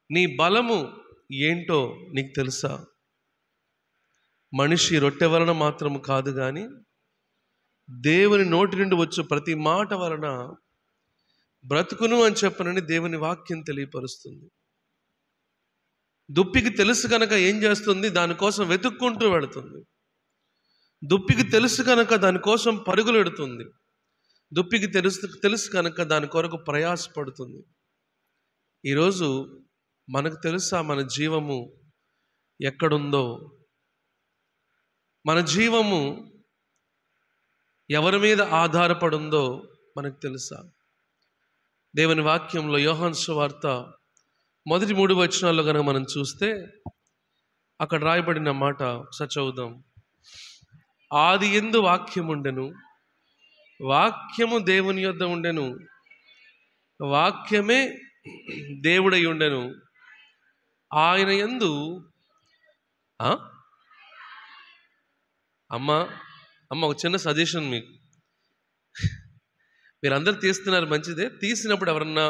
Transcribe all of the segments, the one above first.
నీ బలము ఏంటో నీకు తెలుసా మనిషి రొట్టె వలన మాత్రము కాదు కానీ దేవుని నోటి నుండి వచ్చు ప్రతి మాట వలన బ్రతుకును అని చెప్పనని దేవుని వాక్యం తెలియపరుస్తుంది దుప్పికి తెలుసు కనుక ఏం చేస్తుంది దానికోసం వెతుక్కుంటూ వెళుతుంది దుప్పికి తెలుసు కనుక దానికోసం పరుగులు ఎడుతుంది దుప్పికి తెలుసు తెలుసు కనుక దాని కొరకు ప్రయాసపడుతుంది ఈరోజు మనకు తెలుసా మన జీవము ఎక్కడుందో మన జీవము ఎవరి మీద ఆధారపడుందో మనకు తెలుసా దేవుని వాక్యంలో యోహాన్ సువార్త మొదటి మూడు వచనాల్లో కనుక మనం చూస్తే అక్కడ రాయబడిన మాట ఒకసారి చదువుదాం ఆది ఎందు వాక్యం ఉండెను వాక్యము దేవుని యొద్ద ఉండెను వాక్యమే దేవుడై ఉండెను ఆయన ఎందు ఆ? అమ్మ అమ్మ ఒక చిన్న సజెషన్ మీకు మీరందరూ తీస్తున్నారు మంచిదే తీసినప్పుడు ఎవరన్నా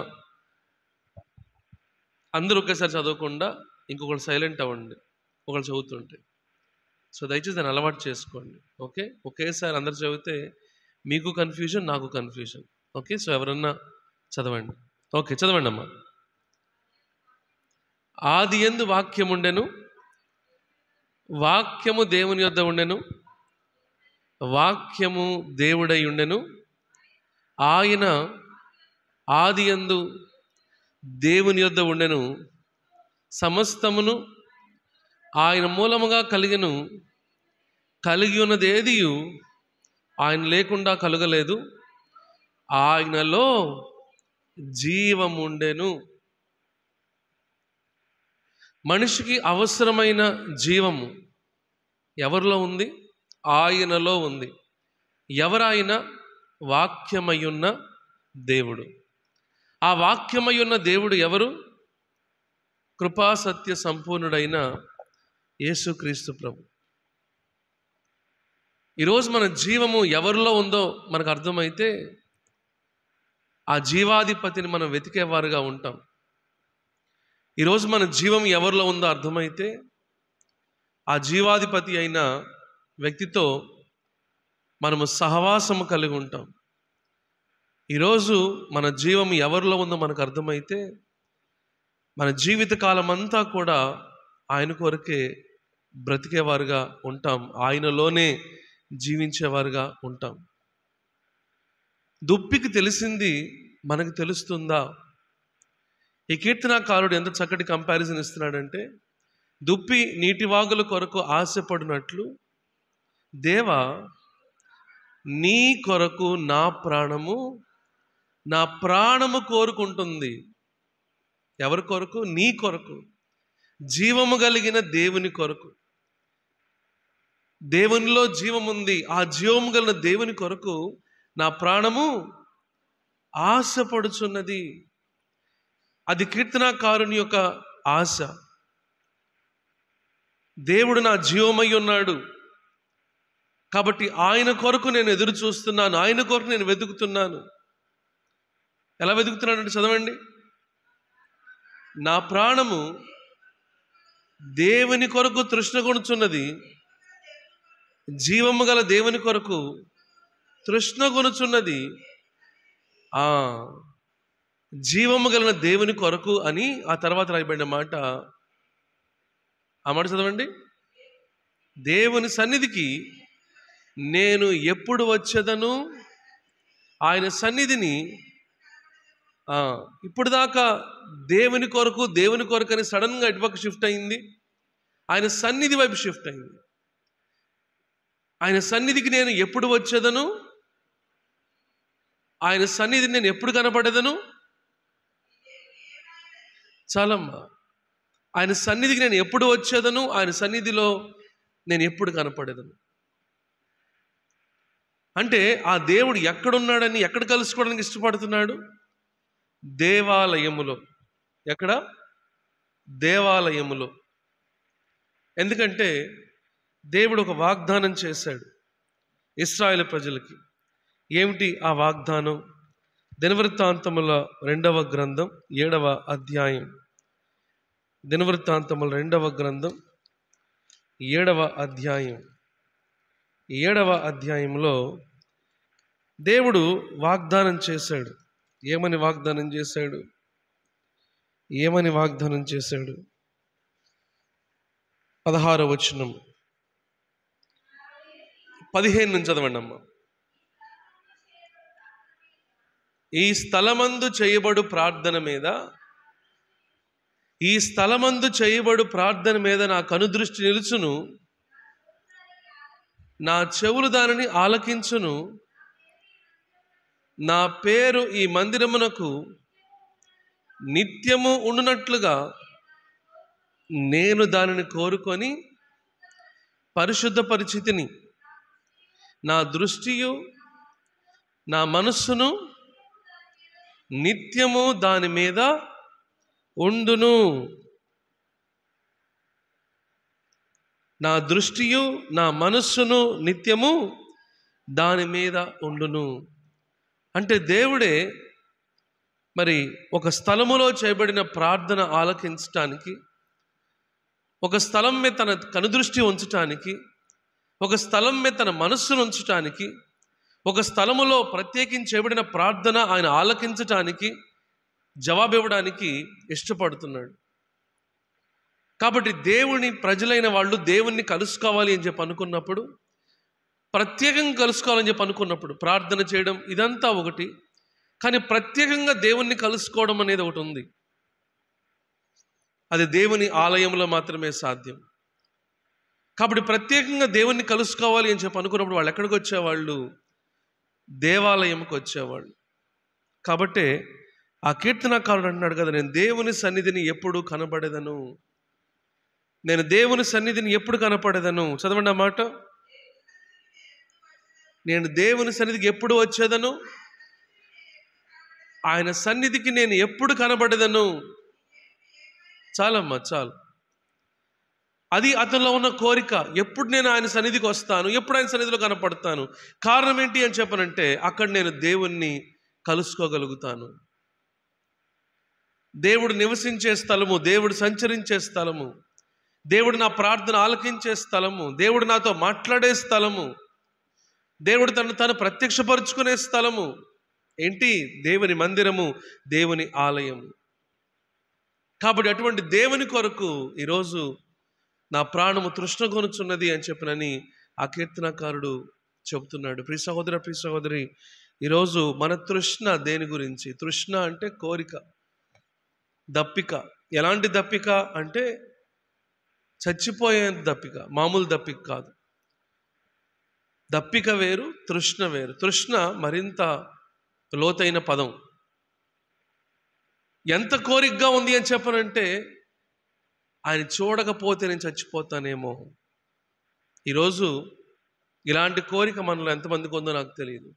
అందరూ ఒకేసారి చదవకుండా ఇంకొకరు సైలెంట్ అవ్వండి ఒకళ్ళు చదువుతుంటే సో దయచేసి దాన్ని అలవాటు చేసుకోండి ఓకే ఒకేసారి అందరు చదివితే మీకు కన్ఫ్యూజన్ నాకు కన్ఫ్యూజన్ ఓకే సో ఎవరన్నా చదవండి ఓకే చదవండి అమ్మా ఆది ఎందు వాక్యం ఉండెను వాక్యము దేవుని యొద్ద ఉండెను వాక్యము దేవుడై ఉండెను ఆయన ఆది యందు దేవుని యొద్ద ఉండెను సమస్తమును ఆయన మూలముగా కలిగెను కలిగి ఉన్నది ఏదియు ఆయన లేకుండా కలుగలేదు ఆయనలో జీవముండెను మనిషికి అవసరమైన జీవము ఎవరిలో ఉంది ఆయనలో ఉంది ఎవరాయన వాక్యమయ్యున్న దేవుడు ఆ వాక్యమయ్యున్న దేవుడు ఎవరు కృపా సత్య సంపూర్ణుడైన యేసుక్రీస్తు ప్రభు ఈరోజు మన జీవము ఎవరిలో ఉందో మనకు అర్థమైతే ఆ జీవాధిపతిని మనం వెతికేవారుగా ఉంటాం ఈరోజు మన జీవం ఎవరిలో ఉందో అర్థమైతే ఆ జీవాధిపతి అయిన వ్యక్తితో మనము సహవాసము కలిగి ఉంటాం ఈరోజు మన జీవం ఎవరిలో ఉందో మనకు అర్థమైతే మన జీవిత కాలం అంతా కూడా ఆయన కొరకే బ్రతికేవారుగా ఉంటాం ఆయనలోనే జీవించేవారుగా ఉంటాం దుప్పికి తెలిసింది మనకు తెలుస్తుందా ఈ కీర్తనాకారుడు ఎంత చక్కటి కంపారిజన్ ఇస్తున్నాడంటే దుప్పి నీటివాగుల కొరకు ఆశపడినట్లు దేవా నీ కొరకు నా ప్రాణము నా ప్రాణము కోరుకుంటుంది ఎవరి కొరకు నీ కొరకు జీవము కలిగిన దేవుని కొరకు దేవునిలో జీవముంది ఆ జీవము కలిగిన దేవుని కొరకు నా ప్రాణము ఆశపడుచున్నది అది కీర్తనాకారుని యొక్క ఆశ దేవుడు నా జీవమై ఉన్నాడు కాబట్టి ఆయన కొరకు నేను ఎదురు చూస్తున్నాను ఆయన కొరకు నేను వెతుకుతున్నాను ఎలా వెతుకుతున్నానంటే చదవండి నా ప్రాణము దేవుని కొరకు తృష్ణ కొనుచున్నది జీవము గల దేవుని కొరకు తృష్ణ కొనుచున్నది ఆ జీవము గల దేవుని కొరకు అని ఆ తర్వాత రాయబడిన మాట ఆ మాట చదవండి దేవుని సన్నిధికి నేను ఎప్పుడు వచ్చేదను ఆయన సన్నిధిని ఆ, ఇప్పుడు దాకా దేవుని కొరకు దేవుని కొరకు అని సడన్గా ఇటుపక్క షిఫ్ట్ అయింది ఆయన సన్నిధి వైపు షిఫ్ట్ అయింది ఆయన సన్నిధికి నేను ఎప్పుడు వచ్చేదను ఆయన సన్నిధిని నేను ఎప్పుడు కనపడేదను చాలమ్మా ఆయన సన్నిధికి నేను ఎప్పుడు వచ్చేదను ఆయన సన్నిధిలో నేను ఎప్పుడు కనపడేదను అంటే ఆ దేవుడు ఎక్కడున్నాడని ఎక్కడ కలుసుకోవడానికి ఇష్టపడుతున్నాడు దేవాలయములో ఎక్కడ దేవాలయములో ఎందుకంటే దేవుడు ఒక వాగ్దానం చేశాడు ఇస్రాయేల్ ప్రజలకి ఏమిటి ఆ వాగ్దానం దినవృత్తాంతముల రెండవ గ్రంథం ఏడవ అధ్యాయం దినవృత్తాంతముల రెండవ గ్రంథం ఏడవ అధ్యాయం ఏడవ అధ్యాయంలో దేవుడు వాగ్దానం చేశాడు ఏమని వాగ్దానం చేశాడు ఏమని వాగ్దానం చేశాడు పదహార వచనం పదిహేను నుంచి చదవండి అమ్మ ఈ స్థలమందు చేయబడు ప్రార్థన మీద ఈ స్థలమందు చేయబడు ప్రార్థన మీద నా కనుదృష్టి నిలుచును నా చెవులు దానిని ఆలకించును నా పేరు ఈ మందిరమునకు నిత్యము ఉండునట్లుగా నేను దానిని కోరుకొని పరిశుద్ధ పరిస్థితిని నా దృష్టియు నా మనస్సును నిత్యము దాని మీద ఉండును నా దృష్టియు నా మనస్సును నిత్యము దాని మీద ఉండును అంటే దేవుడే మరి ఒక స్థలములో చేయబడిన ప్రార్థన ఆలకించటానికి ఒక స్థలం మీద తన కనుదృష్టి ఉంచటానికి ఒక స్థలం మీద తన మనస్సును ఉంచటానికి ఒక స్థలములో ప్రత్యేకించబడిన ప్రార్థన ఆయన ఆలకించటానికి జవాబు ఇవ్వడానికి ఇష్టపడుతున్నాడు కాబట్టి దేవుని ప్రజలైన వాళ్ళు దేవుణ్ణి కలుసుకోవాలి అని చెప్పి అనుకున్నప్పుడు ప్రత్యేకంగా కలుసుకోవాలని చెప్పి అనుకున్నప్పుడు ప్రార్థన చేయడం ఇదంతా ఒకటి కానీ ప్రత్యేకంగా దేవుణ్ణి కలుసుకోవడం అనేది ఒకటి ఉంది అది దేవుని ఆలయంలో మాత్రమే సాధ్యం కాబట్టి ప్రత్యేకంగా దేవుణ్ణి కలుసుకోవాలి అని చెప్పి అనుకున్నప్పుడు వాళ్ళు ఎక్కడికి వచ్చేవాళ్ళు దేవాలయంకి వచ్చేవాళ్ళు కాబట్టే ఆ కీర్తనకారుడు అంటున్నాడు కదా నేను దేవుని సన్నిధిని ఎప్పుడు కనబడేదను నేను దేవుని సన్నిధిని ఎప్పుడు కనపడేదను చదవండి ఆ మాట నేను దేవుని సన్నిధికి ఎప్పుడు వచ్చేదను ఆయన సన్నిధికి నేను ఎప్పుడు కనబడేదను చాలమ్మా చాలు అది అతనిలో ఉన్న కోరిక ఎప్పుడు నేను ఆయన సన్నిధికి వస్తాను ఎప్పుడు ఆయన సన్నిధిలో కనపడతాను కారణం ఏంటి అని చెప్పనంటే అక్కడ నేను దేవుణ్ణి కలుసుకోగలుగుతాను దేవుడు నివసించే స్థలము దేవుడు సంచరించే స్థలము దేవుడు నా ప్రార్థన ఆలకించే స్థలము దేవుడు నాతో మాట్లాడే స్థలము దేవుడు తను తను ప్రత్యక్షపరుచుకునే స్థలము ఏంటి దేవుని మందిరము దేవుని ఆలయము కాబట్టి అటువంటి దేవుని కొరకు ఈరోజు నా ప్రాణము తృష్ణ కొనుచున్నది అని చెప్పినని ఆ కీర్తనకారుడు చెబుతున్నాడు ప్రియ సహోదర ప్రియ సహోదరి ఈరోజు మన తృష్ణ దేని గురించి తృష్ణ అంటే కోరిక దప్పిక ఎలాంటి దప్పిక అంటే చచ్చిపోయే దప్పిక మామూలు దప్పిక కాదు దప్పిక వేరు తృష్ణ వేరు తృష్ణ మరింత లోతైన పదం ఎంత కోరికగా ఉంది అని చెప్పనంటే ఆయన చూడకపోతే నేను చచ్చిపోతానేమో ఈరోజు ఇలాంటి కోరిక మనలో ఎంతమందికి ఉందో నాకు తెలియదు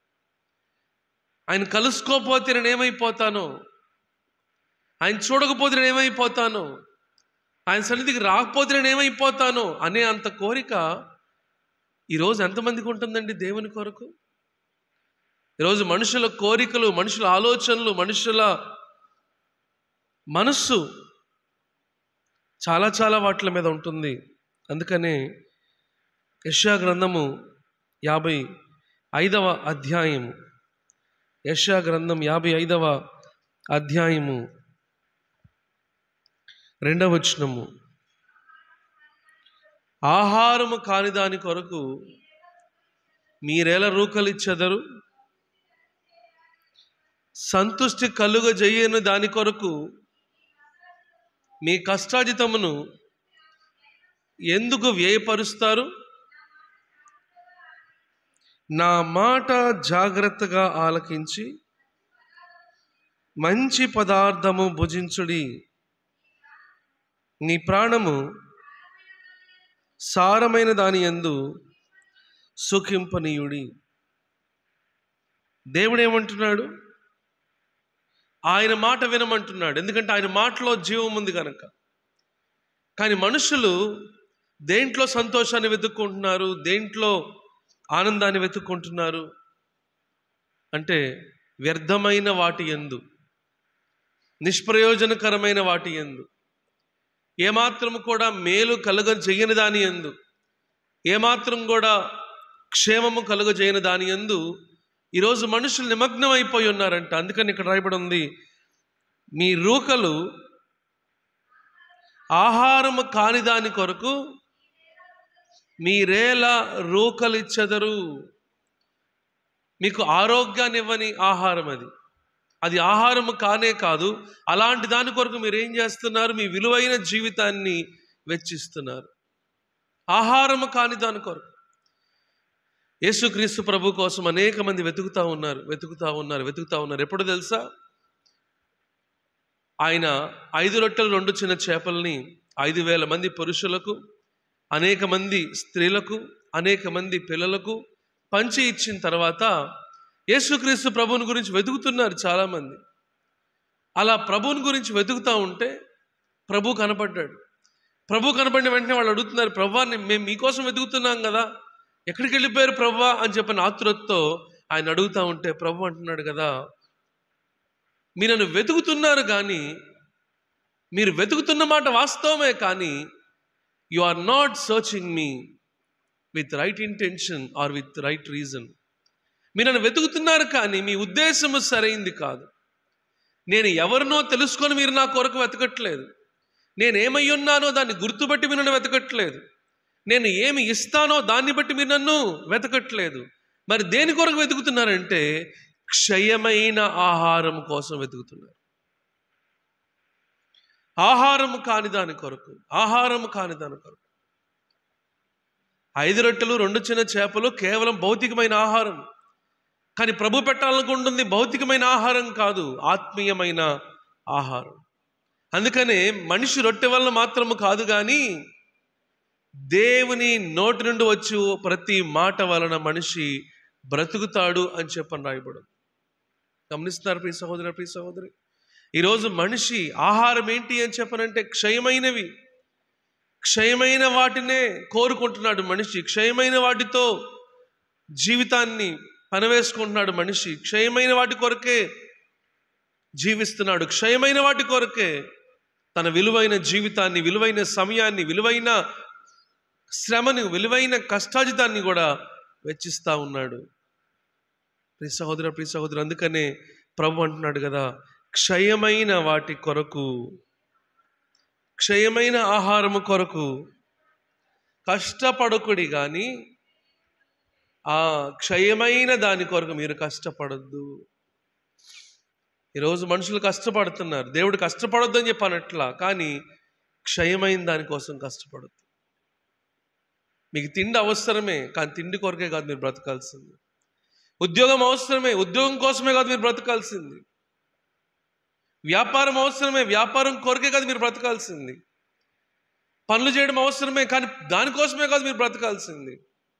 ఆయన కలుసుకోపోతే నేను ఏమైపోతాను ఆయన చూడకపోతే నేను ఏమైపోతాను ఆయన సన్నిధికి రాకపోతే నేను ఏమైపోతాను అనే అంత కోరిక ఈరోజు ఎంతమందికి ఉంటుందండి దేవుని కొరకు ఈరోజు మనుషుల కోరికలు మనుషుల ఆలోచనలు మనుషుల మనస్సు చాలా చాలా వాటిల మీద ఉంటుంది అందుకనే యశా గ్రంథము యాభై ఐదవ అధ్యాయము యశా గ్రంథం యాభై ఐదవ అధ్యాయము రెండవ వచనము ఆహారము కాని దాని కొరకు మీరెలా రూకలిచ్చెదరు సంతుష్టి కలుగజేయని దాని కొరకు మీ కష్టాజితమును ఎందుకు వ్యయపరుస్తారు నా మాట జాగ్రత్తగా ఆలకించి మంచి పదార్థము భుజించుడి నీ ప్రాణము సారమైన దాని ఎందు సుఖింపనీయుడి దేవుడు ఏమంటున్నాడు ఆయన మాట వినమంటున్నాడు ఎందుకంటే ఆయన మాటలో జీవం ఉంది కనుక కానీ మనుషులు దేంట్లో సంతోషాన్ని వెతుక్కుంటున్నారు దేంట్లో ఆనందాన్ని వెతుక్కుంటున్నారు అంటే వ్యర్థమైన వాటి ఎందు నిష్ప్రయోజనకరమైన వాటి ఎందు ఏమాత్రం కూడా మేలు కలుగ చేయని దాని ఎందు ఏమాత్రం కూడా క్షేమము కలుగ చేయని దాని ఎందు ఈరోజు మనుషులు నిమగ్నం అయిపోయి ఉన్నారంట అందుకని ఇక్కడ రాయబడి ఉంది మీ రూకలు ఆహారము కాని దాని కొరకు మీరేలా రూకలిచ్చెదరు మీకు ఆరోగ్యాన్ని ఇవ్వని ఆహారం అది అది ఆహారము కానే కాదు అలాంటి దాని కొరకు మీరు ఏం చేస్తున్నారు మీ విలువైన జీవితాన్ని వెచ్చిస్తున్నారు ఆహారము కాని దాని కొరకు యేసుక్రీస్తు ప్రభు కోసం అనేక మంది వెతుకుతా ఉన్నారు వెతుకుతా ఉన్నారు వెతుకుతా ఉన్నారు ఎప్పుడు తెలుసా ఆయన ఐదు రొట్టెలు రెండు చిన్న చేపల్ని ఐదు వేల మంది పురుషులకు అనేక మంది స్త్రీలకు అనేక మంది పిల్లలకు పంచి ఇచ్చిన తర్వాత యేసుక్రీస్తు ప్రభువుని గురించి వెతుకుతున్నారు చాలామంది అలా ప్రభువుని గురించి వెతుకుతూ ఉంటే ప్రభు కనపడ్డాడు ప్రభు కనపడిన వెంటనే వాళ్ళు అడుగుతున్నారు ప్రభా మేము మీకోసం వెతుకుతున్నాం కదా ఎక్కడికి వెళ్ళిపోయారు ప్రభా అని చెప్పిన ఆతురతతో ఆయన అడుగుతూ ఉంటే ప్రభు అంటున్నాడు కదా మీరు నన్ను వెతుకుతున్నారు కానీ మీరు వెతుకుతున్న మాట వాస్తవమే కానీ you are not searching me with right intention or with right reason మీరు నన్ను వెతుకుతున్నారు కానీ మీ ఉద్దేశము సరైంది కాదు నేను ఎవరినో తెలుసుకొని మీరు నా కొరకు వెతకట్లేదు నేను ఏమై ఉన్నానో దాన్ని గుర్తుబట్టి మీరు నన్ను వెతకట్లేదు నేను ఏమి ఇస్తానో దాన్ని బట్టి మీరు నన్ను వెతకట్లేదు మరి దేని కొరకు వెతుకుతున్నారంటే క్షయమైన ఆహారం కోసం వెతుకుతున్నారు ఆహారము కాని దాని కొరకు ఆహారము కాని దాని కొరకు ఐదు రొట్టెలు రెండు చిన్న చేపలు కేవలం భౌతికమైన ఆహారం కానీ ప్రభు పెట్టాలనుకుంటుంది భౌతికమైన ఆహారం కాదు ఆత్మీయమైన ఆహారం అందుకనే మనిషి రొట్టె వల్ల మాత్రము కాదు కానీ దేవుని నోటి నుండి వచ్చి ప్రతి మాట వలన మనిషి బ్రతుకుతాడు అని చెప్పని రాయబడు గమనిస్తున్నారు ప్రియ సహోదరు ప్రియ సహోదరి ఈరోజు మనిషి ఆహారం ఏంటి అని చెప్పనంటే క్షయమైనవి క్షయమైన వాటినే కోరుకుంటున్నాడు మనిషి క్షయమైన వాటితో జీవితాన్ని పనవేసుకుంటున్నాడు మనిషి క్షయమైన వాటి కొరకే జీవిస్తున్నాడు క్షయమైన వాటి కొరకే తన విలువైన జీవితాన్ని విలువైన సమయాన్ని విలువైన శ్రమని విలువైన కష్టాజితాన్ని కూడా వెచ్చిస్తూ ఉన్నాడు ప్రియ సహోదర ప్రియ సహోదరు అందుకనే ప్రభు అంటున్నాడు కదా క్షయమైన వాటి కొరకు క్షయమైన ఆహారము కొరకు కష్టపడకుడి కానీ ఆ క్షయమైన దాని కొరకు మీరు కష్టపడద్దు ఈరోజు మనుషులు కష్టపడుతున్నారు దేవుడు కష్టపడొద్దు అని చెప్పనట్లా కానీ క్షయమైన దానికోసం కష్టపడద్దు మీకు తిండి అవసరమే కానీ తిండి కొరకే కాదు మీరు బ్రతకాల్సింది ఉద్యోగం అవసరమే ఉద్యోగం కోసమే కాదు మీరు బ్రతకాల్సింది వ్యాపారం అవసరమే వ్యాపారం కొరకే కాదు మీరు బ్రతకాల్సింది పనులు చేయడం అవసరమే కానీ దానికోసమే కాదు మీరు బ్రతకాల్సింది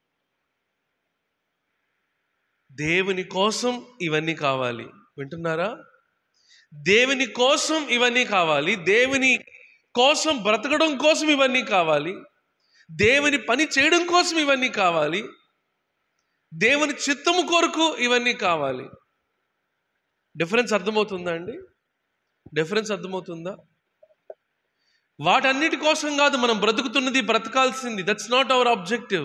దేవుని కోసం ఇవన్నీ కావాలి వింటున్నారా దేవుని కోసం ఇవన్నీ కావాలి దేవుని కోసం బ్రతకడం కోసం ఇవన్నీ కావాలి దేవుని పని చేయడం కోసం ఇవన్నీ కావాలి దేవుని చిత్తము కొరకు ఇవన్నీ కావాలి డిఫరెన్స్ అర్థమవుతుందా అండి డిఫరెన్స్ అర్థమవుతుందా వాటన్నిటి కోసం కాదు మనం బ్రతుకుతున్నది బ్రతకాల్సింది దట్స్ నాట్ అవర్ ఆబ్జెక్టివ్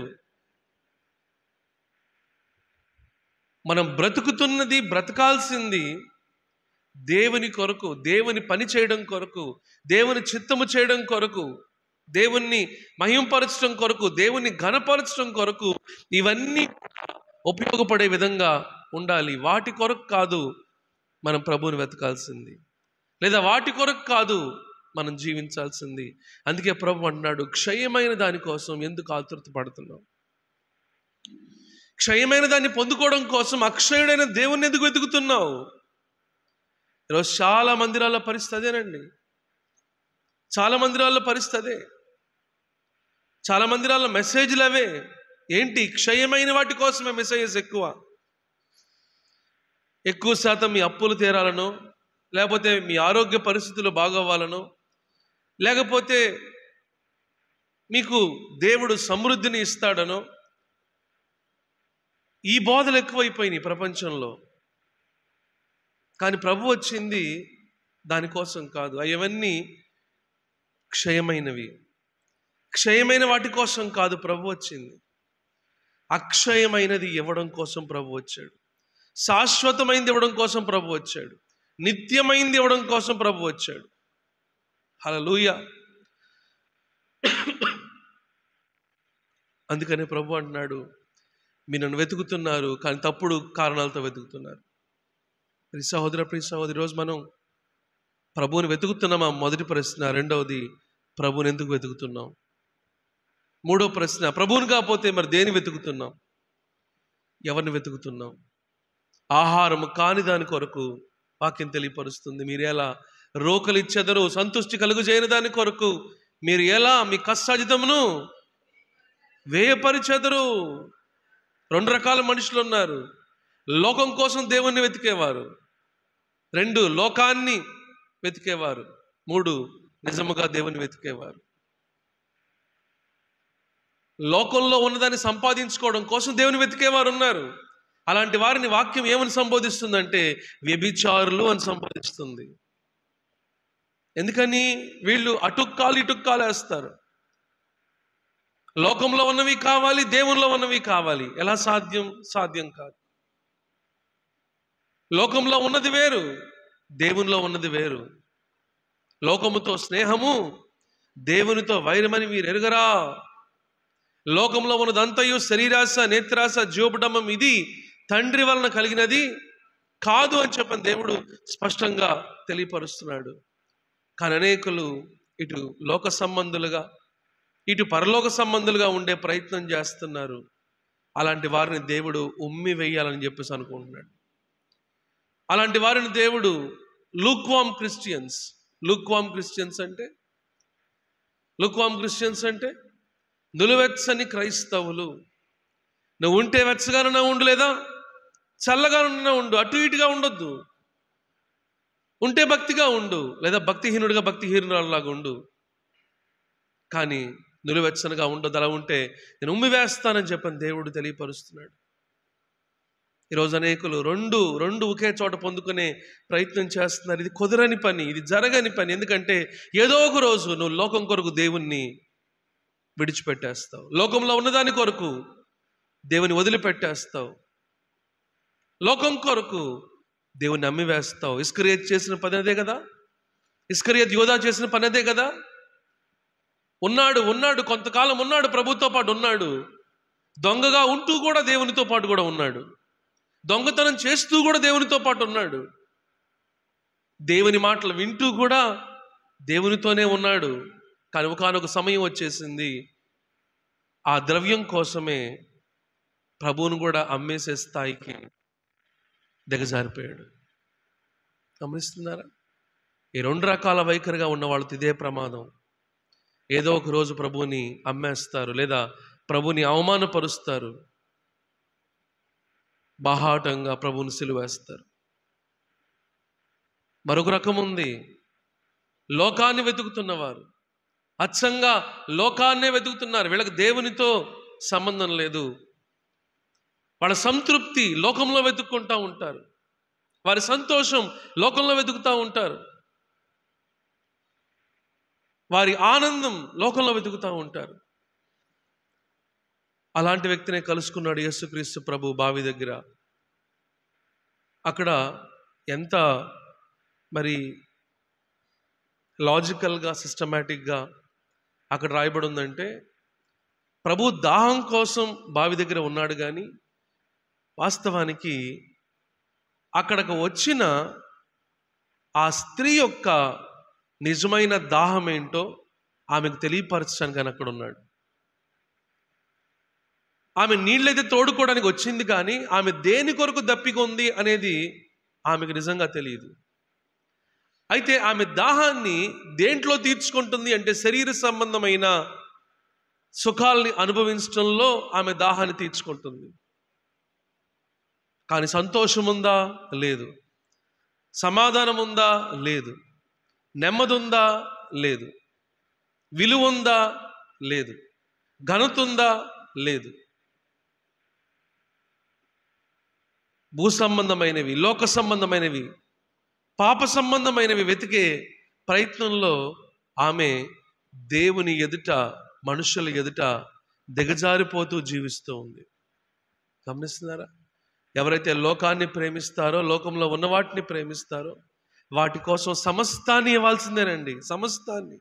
మనం బ్రతుకుతున్నది బ్రతకాల్సింది దేవుని కొరకు దేవుని పని చేయడం కొరకు దేవుని చిత్తము చేయడం కొరకు దేవుణ్ణి మహింపరచడం కొరకు దేవుణ్ణి ఘనపరచడం కొరకు ఇవన్నీ ఉపయోగపడే విధంగా ఉండాలి వాటి కొరకు కాదు మనం ప్రభువుని వెతకాల్సింది లేదా వాటి కొరకు కాదు మనం జీవించాల్సింది అందుకే ప్రభు అన్నాడు క్షయమైన దానికోసం ఎందుకు ఆతృత పడుతున్నాం క్షయమైన దాన్ని పొందుకోవడం కోసం అక్షయుడైన దేవుణ్ణి ఎందుకు వెతుకుతున్నావు ఈరోజు చాలా మందిరాల పరిస్థితి అదేనండి చాలా మందిరాల పరిస్థితి అదే చాలా మందిరాల మెసేజ్లు అవే ఏంటి క్షయమైన వాటి కోసమే మెసేజెస్ ఎక్కువ ఎక్కువ శాతం మీ అప్పులు తీరాలనో లేకపోతే మీ ఆరోగ్య పరిస్థితులు బాగవ్వాలనో లేకపోతే మీకు దేవుడు సమృద్ధిని ఇస్తాడనో ఈ బోధలు ఎక్కువైపోయినాయి ప్రపంచంలో కానీ ప్రభు వచ్చింది దానికోసం కాదు అవన్నీ క్షయమైనవి క్షయమైన వాటి కోసం కాదు ప్రభు వచ్చింది అక్షయమైనది ఇవ్వడం కోసం ప్రభు వచ్చాడు శాశ్వతమైనది ఇవ్వడం కోసం ప్రభు వచ్చాడు నిత్యమైనది ఇవ్వడం కోసం ప్రభు వచ్చాడు హలలుయ అందుకనే ప్రభు అంటున్నాడు మీరు నన్ను వెతుకుతున్నారు కానీ తప్పుడు కారణాలతో వెతుకుతున్నారు ప్రియ సహోదర ప్రియ సహోదరి రోజు మనం ప్రభువుని వెతుకుతున్నామా మొదటి ప్రశ్న రెండవది ప్రభువుని ఎందుకు వెతుకుతున్నాం మూడో ప్రశ్న ప్రభువుని కాకపోతే మరి దేని వెతుకుతున్నాం ఎవరిని వెతుకుతున్నాం ఆహారము కాని దాని కొరకు వాక్యం తెలియపరుస్తుంది మీరు ఎలా రోకలిచ్చెదరు సంతుష్టి కలుగు చేయని దాని కొరకు మీరు ఎలా మీ కష్టాజితమును వేయపరిచెదరు రెండు రకాల మనుషులు ఉన్నారు లోకం కోసం దేవుణ్ణి వెతికేవారు రెండు లోకాన్ని వెతికేవారు మూడు నిజముగా దేవుని వెతికేవారు లోకంలో ఉన్నదాన్ని సంపాదించుకోవడం కోసం దేవుని వెతికేవారు ఉన్నారు అలాంటి వారిని వాక్యం ఏమని సంబోధిస్తుందంటే వ్యభిచారులు అని సంబోధిస్తుంది ఎందుకని వీళ్ళు అటుక్కాలు ఇటుక్కాలు వేస్తారు లోకంలో ఉన్నవి కావాలి దేవునిలో ఉన్నవి కావాలి ఎలా సాధ్యం సాధ్యం కాదు లోకంలో ఉన్నది వేరు దేవునిలో ఉన్నది వేరు లోకముతో స్నేహము దేవునితో వైరమని మీరు ఎరుగరా లోకంలో ఉన్నదంతయు శరీరాశ నేత్రాశ జీవపడమం ఇది తండ్రి వలన కలిగినది కాదు అని చెప్పని దేవుడు స్పష్టంగా తెలియపరుస్తున్నాడు కానీ అనేకులు ఇటు లోక సంబంధులుగా ఇటు పరలోక సంబంధులుగా ఉండే ప్రయత్నం చేస్తున్నారు అలాంటి వారిని దేవుడు ఉమ్మి వేయాలని చెప్పేసి అనుకుంటున్నాడు అలాంటి వారిని దేవుడు లూక్వామ్ క్రిస్టియన్స్ లూక్వామ్ క్రిస్టియన్స్ అంటే లూక్వామ్ క్రిస్టియన్స్ అంటే నులువెచ్చని క్రైస్తవులు నువ్వు ఉంటే వెచ్చగానన్నా ఉండు లేదా చల్లగానన్నా ఉండు అటు ఇటుగా ఉండొద్దు ఉంటే భక్తిగా ఉండు లేదా భక్తిహీనుడిగా భక్తిహీనురాలాగా ఉండు కానీ నిలువెచ్చనగా ఉండదు అలా ఉంటే నేను ఉమ్మి వేస్తానని చెప్పని దేవుడు తెలియపరుస్తున్నాడు ఈరోజు అనేకులు రెండు రెండు ఒకే చోట పొందుకునే ప్రయత్నం చేస్తున్నారు ఇది కుదరని పని ఇది జరగని పని ఎందుకంటే ఏదో ఒక రోజు నువ్వు లోకం కొరకు దేవుణ్ణి విడిచిపెట్టేస్తావు లోకంలో ఉన్నదాని కొరకు దేవుని వదిలిపెట్టేస్తావు లోకం కొరకు దేవుని నమ్మి వేస్తావు ఇస్కరియత్ చేసిన పని అదే కదా ఇస్కరియత్ యోధా చేసిన పని అదే కదా ఉన్నాడు ఉన్నాడు కొంతకాలం ఉన్నాడు ప్రభుతో పాటు ఉన్నాడు దొంగగా ఉంటూ కూడా దేవునితో పాటు కూడా ఉన్నాడు దొంగతనం చేస్తూ కూడా దేవునితో పాటు ఉన్నాడు దేవుని మాటలు వింటూ కూడా దేవునితోనే ఉన్నాడు కానీ ఒకనొక సమయం వచ్చేసింది ఆ ద్రవ్యం కోసమే ప్రభువును కూడా అమ్మేసే స్థాయికి దిగజారిపోయాడు గమనిస్తున్నారా ఈ రెండు రకాల వైఖరిగా ఉన్న వాళ్ళతో ఇదే ప్రమాదం ఏదో ఒక రోజు ప్రభువుని అమ్మేస్తారు లేదా ప్రభుని అవమానపరుస్తారు బాహాటంగా ప్రభువుని సిలువేస్తారు మరొక రకం ఉంది లోకాన్ని వెతుకుతున్నవారు అచ్చంగా లోకాన్నే వెతుకుతున్నారు వీళ్ళకి దేవునితో సంబంధం లేదు వాళ్ళ సంతృప్తి లోకంలో వెతుక్కుంటూ ఉంటారు వారి సంతోషం లోకంలో వెతుకుతూ ఉంటారు వారి ఆనందం లోకంలో వెతుకుతూ ఉంటారు అలాంటి వ్యక్తినే కలుసుకున్నాడు యేసుక్రీస్తు ప్రభు బావి దగ్గర అక్కడ ఎంత మరి లాజికల్గా సిస్టమేటిక్గా అక్కడ రాయబడి ఉందంటే ప్రభు దాహం కోసం బావి దగ్గర ఉన్నాడు కానీ వాస్తవానికి అక్కడకు వచ్చిన ఆ స్త్రీ యొక్క నిజమైన దాహం ఏంటో ఆమెకు తెలియపరచడానికి ఆయన అక్కడ ఉన్నాడు ఆమె నీళ్ళైతే తోడుకోవడానికి వచ్చింది కానీ ఆమె దేని కొరకు దప్పికొంది అనేది ఆమెకు నిజంగా తెలియదు అయితే ఆమె దాహాన్ని దేంట్లో తీర్చుకుంటుంది అంటే శరీర సంబంధమైన సుఖాల్ని అనుభవించడంలో ఆమె దాహాన్ని తీర్చుకుంటుంది కానీ సంతోషం ఉందా లేదు సమాధానం ఉందా లేదు నెమ్మది ఉందా లేదు విలువ ఉందా లేదు ఘనత ఉందా లేదు భూ సంబంధమైనవి లోక సంబంధమైనవి పాప సంబంధమైనవి వెతికే ప్రయత్నంలో ఆమె దేవుని ఎదుట మనుషుల ఎదుట దిగజారిపోతూ జీవిస్తూ ఉంది గమనిస్తున్నారా ఎవరైతే లోకాన్ని ప్రేమిస్తారో లోకంలో ఉన్న వాటిని ప్రేమిస్తారో వాటి కోసం సమస్తాన్ని ఇవ్వాల్సిందేనండి సమస్తాన్ని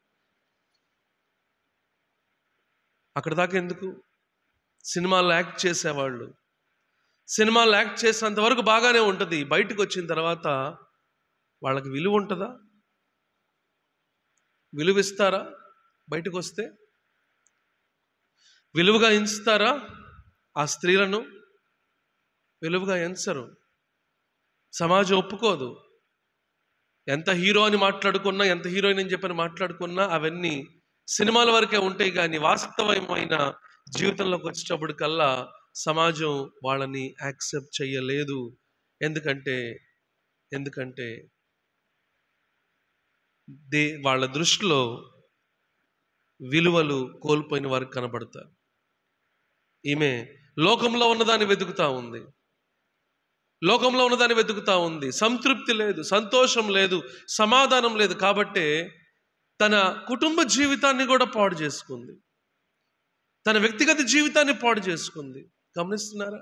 అక్కడ దాకా ఎందుకు సినిమాల్లో యాక్ట్ చేసేవాళ్ళు సినిమాల్లో యాక్ట్ చేసేంత వరకు బాగానే ఉంటుంది బయటకు వచ్చిన తర్వాత వాళ్ళకి విలువ ఉంటుందా విలువ ఇస్తారా బయటకు వస్తే విలువగా ఎంచుతారా ఆ స్త్రీలను విలువగా ఎంచరు సమాజం ఒప్పుకోదు ఎంత హీరో అని మాట్లాడుకున్నా ఎంత హీరోయిన్ అని చెప్పని మాట్లాడుకున్నా అవన్నీ సినిమాల వరకే ఉంటాయి కానీ వాస్తవమైన జీవితంలోకి వచ్చేటప్పుడు కల్లా సమాజం వాళ్ళని యాక్సెప్ట్ చేయలేదు ఎందుకంటే ఎందుకంటే దే వాళ్ళ దృష్టిలో విలువలు కోల్పోయిన వారికి కనబడతారు ఈమె లోకంలో ఉన్నదాన్ని వెతుకుతా ఉంది లోకంలో ఉన్నదాన్ని వెతుకుతా ఉంది సంతృప్తి లేదు సంతోషం లేదు సమాధానం లేదు కాబట్టే తన కుటుంబ జీవితాన్ని కూడా పాడు చేసుకుంది తన వ్యక్తిగత జీవితాన్ని పాడు చేసుకుంది గమనిస్తున్నారా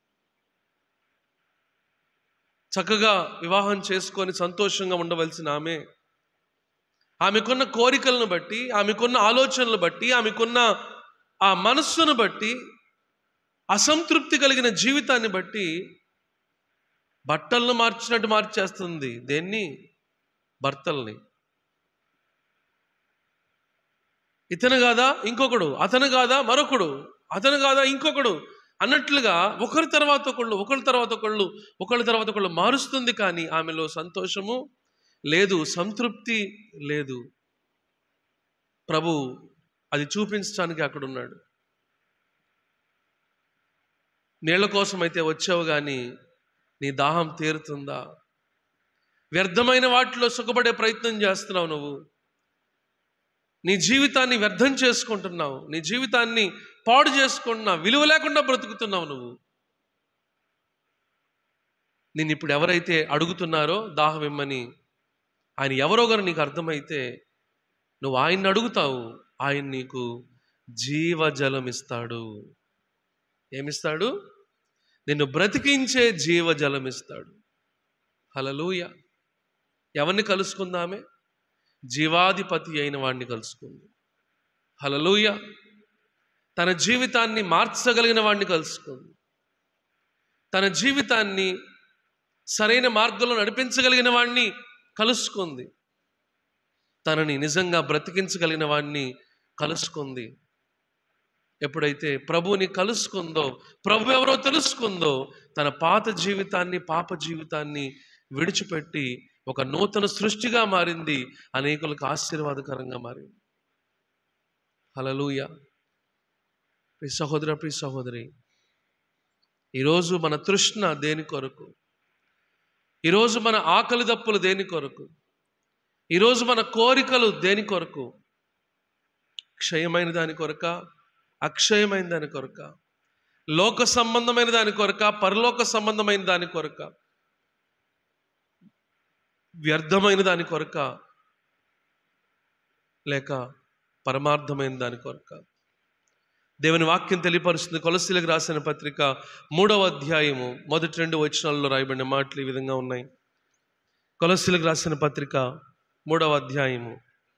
చక్కగా వివాహం చేసుకొని సంతోషంగా ఉండవలసిన ఆమె ఆమెకున్న కోరికలను బట్టి ఆమెకున్న ఆలోచనలు బట్టి ఆమెకున్న ఆ మనస్సును బట్టి అసంతృప్తి కలిగిన జీవితాన్ని బట్టి బట్టలను మార్చినట్టు మార్చేస్తుంది దేన్ని భర్తల్ని ఇతను కాదా ఇంకొకడు అతను కాదా మరొకడు అతను కాదా ఇంకొకడు అన్నట్లుగా ఒకరి తర్వాత ఒకళ్ళు ఒకరి తర్వాత ఒకళ్ళు ఒకళ్ళ తర్వాత ఒకళ్ళు మారుస్తుంది కానీ ఆమెలో సంతోషము లేదు సంతృప్తి లేదు ప్రభు అది చూపించడానికి అక్కడ ఉన్నాడు నీళ్ల కోసం అయితే వచ్చావు కానీ నీ దాహం తీరుతుందా వ్యర్థమైన వాటిలో సుఖపడే ప్రయత్నం చేస్తున్నావు నువ్వు నీ జీవితాన్ని వ్యర్థం చేసుకుంటున్నావు నీ జీవితాన్ని పాడు చేసుకుంటున్నావు విలువ లేకుండా బ్రతుకుతున్నావు నువ్వు నేను ఇప్పుడు ఎవరైతే అడుగుతున్నారో దాహం ఇమ్మని ఆయన ఎవరో గారు నీకు అర్థమైతే నువ్వు ఆయన్ని అడుగుతావు ఆయన నీకు జీవజలం ఇస్తాడు ఏమిస్తాడు నిన్ను బ్రతికించే జీవజలం ఇస్తాడు హలలుయ ఎవరిని కలుసుకుందామే జీవాధిపతి అయిన వాడిని కలుసుకుంది హలలుయ తన జీవితాన్ని మార్చగలిగిన వాడిని కలుసుకుంది తన జీవితాన్ని సరైన మార్గంలో నడిపించగలిగిన వాడిని కలుసుకుంది తనని నిజంగా బ్రతికించగలిగిన వాడిని కలుసుకుంది ఎప్పుడైతే ప్రభువుని కలుసుకుందో ప్రభు ఎవరో తెలుసుకుందో తన పాత జీవితాన్ని పాప జీవితాన్ని విడిచిపెట్టి ఒక నూతన సృష్టిగా మారింది అనేకులకు ఆశీర్వాదకరంగా మారింది హలలుయ ప్రియ సహోదర ప్రియ సహోదరి ఈరోజు మన తృష్ణ దేని కొరకు ఈరోజు మన ఆకలి దప్పులు దేని కొరకు ఈరోజు మన కోరికలు దేని కొరకు క్షయమైన దాని కొరక అక్షయమైన దాని కొరక లోక సంబంధమైన దాని కొరక పరలోక సంబంధమైన దాని కొరక వ్యర్థమైన దాని కొరక లేక పరమార్థమైన దాని కొరక దేవుని వాక్యం తెలియపరుస్తుంది కొలసీలకు రాసిన పత్రిక మూడవ అధ్యాయము మొదటి రెండు వచనాల్లో రాయబడిన మాటలు ఈ విధంగా ఉన్నాయి కొలసీలకు రాసిన పత్రిక మూడవ అధ్యాయము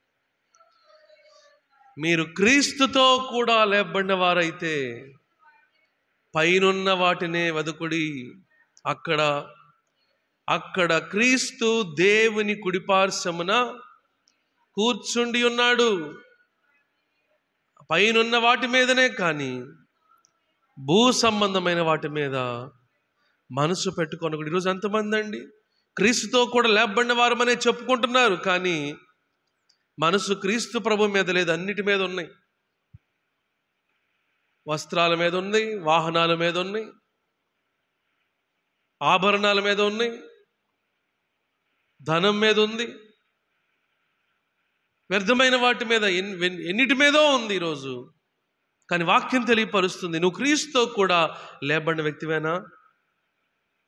మీరు క్రీస్తుతో కూడా లేబడిన వారైతే పైనున్న వాటినే వదుకుడి అక్కడ అక్కడ క్రీస్తు దేవుని కుడిపార్శ్వమున కూర్చుండి ఉన్నాడు పైనున్న వాటి మీదనే కానీ భూ సంబంధమైన వాటి మీద మనసు పెట్టుకొనకూడదు ఈరోజు ఎంతమంది అండి క్రీస్తుతో కూడా లేబడిన వారమనే చెప్పుకుంటున్నారు కానీ మనసు క్రీస్తు ప్రభు మీద లేదు అన్నిటి మీద ఉన్నాయి వస్త్రాల మీద ఉంది వాహనాల మీద ఉన్నాయి ఆభరణాల మీద ఉన్నాయి ధనం మీద ఉంది వ్యర్థమైన వాటి మీద ఎన్- వెన్- ఎన్నిటి మీదో ఉంది ఈరోజు కానీ వాక్యం తెలియపరుస్తుంది నువ్వు క్రీస్తుతో కూడా లేబడిన వ్యక్తివేనా